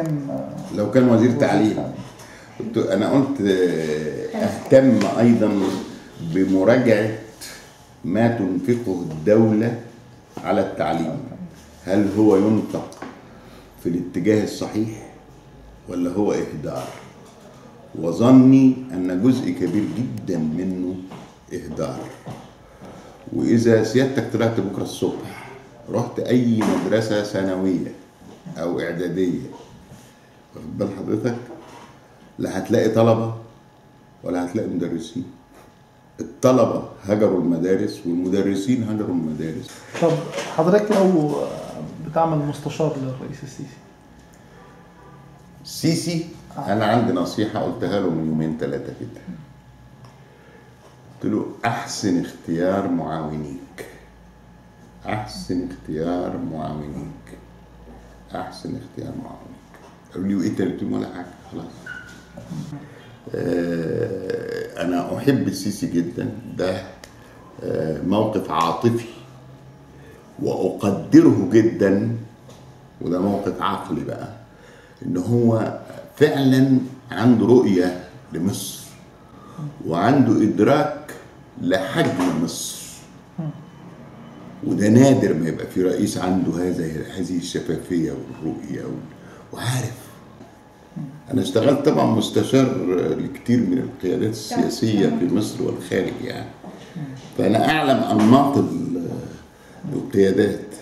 كان لو كان وزير تعليم قلت- انا قلت آه، اهتم ايضا بمراجعه ما تنفقه الدوله على التعليم هل هو ينفق في الاتجاه الصحيح ولا هو اهدار وظني ان جزء كبير جدا منه اهدار واذا سيادتك طلعت بكره الصبح رحت اي مدرسه ثانويه او اعداديه واخد بال حضرتك لا هتلاقي طلبه ولا هتلاقي مدرسين الطلبه هجروا المدارس والمدرسين هجروا المدارس طب حضرتك لو بتعمل مستشار للرئيس السيسي سيسي انا عندي نصيحه قلتها له من يومين ثلاثه كده قلت له احسن اختيار معاونيك احسن اختيار معاونيك احسن اختيار معاونيك قالوا لي وايه تاني قلت لهم ولا حاجه خلاص آه، انا احب السيسي جدا ده آه، موقف عاطفي واقدره جدا وده موقف عقلي بقى ان هو فعلا عنده رؤيه لمصر وعنده ادراك لحجم مصر وده نادر ما يبقى في رئيس عنده هذا هذه الشفافيه والرؤيه وال- وعارف انا اشتغلت طبعا مستشار لكتير من القيادات السياسيه في مصر والخارج يعني فانا اعلم انماط ال- القيادات